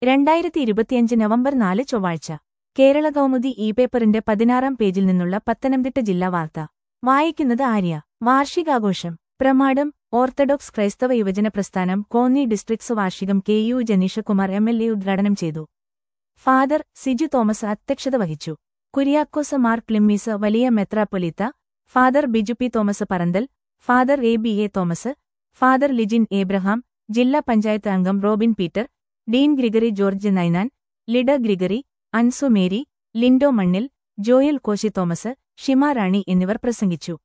രണ്ടായിരത്തി ഇരുപത്തിയഞ്ച് നവംബർ നാല് ചൊവ്വാഴ്ച കേരള കൗമുദി ഇ പേപ്പറിന്റെ പതിനാറാം പേജിൽ നിന്നുള്ള പത്തനംതിട്ട ജില്ലാ വാർത്ത വായിക്കുന്നത് ആര്യ വാർഷികാഘോഷം പ്രമാടം ഓർത്തഡോക്സ് ക്രൈസ്തവ യുവജന പ്രസ്ഥാനം കോന്നി ഡിസ്ട്രിക്ട്സ് വാർഷികം K U Janeeshkumar M L A ഉദ്ഘാടനം ചെയ്തു ഫാദർ സിജു തോമസ് അധ്യക്ഷത വഹിച്ചു കുര്യാക്കോസ് മാർ ക്ലിമ്മീസ് വലിയ മെത്രാപ്പൊലീത്ത father Biju P Thomas Parandal father A B A Thomas father Lijin Abraham ജില്ലാ പഞ്ചായത്ത് അംഗം Robin Peter Dean Gregory George Ninan Lida Gregory Ansu Mary Lindo Mannil Joel Koshy Thomas Shima Rani എന്നിവർ പ്രസംഗിച്ചു